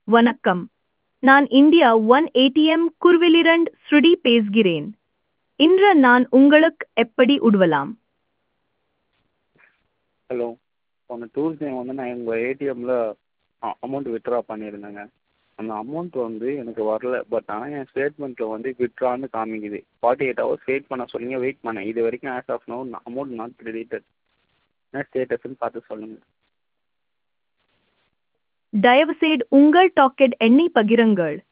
வணக்கம் நான் India one ATM குர்விலிரண்ட் ஸ்ருடி பேசுகிறேன் இன்று நான் உங்களுக்கு எப்படி உதவலாம் ஹலோ போன டியூஸ்டே வந்து நான் உங்கள் ஏடிஎம்மில் அமௌண்ட் வித்ட்ரா பண்ணியிருந்தேங்க அந்த அமௌண்ட் வந்து எனக்கு வரல பட் ஆனால் என் ஸ்டேட்மெண்ட்டில் வந்து வித்ட்ரான்னு காமிக்குது ஃபார்ட்டி எயிட் ஹவர்ஸ் வெயிட் பண்ண சொன்னீங்க வெயிட் பண்ணேன் இது வரைக்கும் as of now amount not credited என்ன ஸ்டேட்டஸ்ன்னு பார்த்து சொல்லுங்கள் தயவுசெய்து உங்கள் டாக்கெட் எண்ணை பகிருங்கள்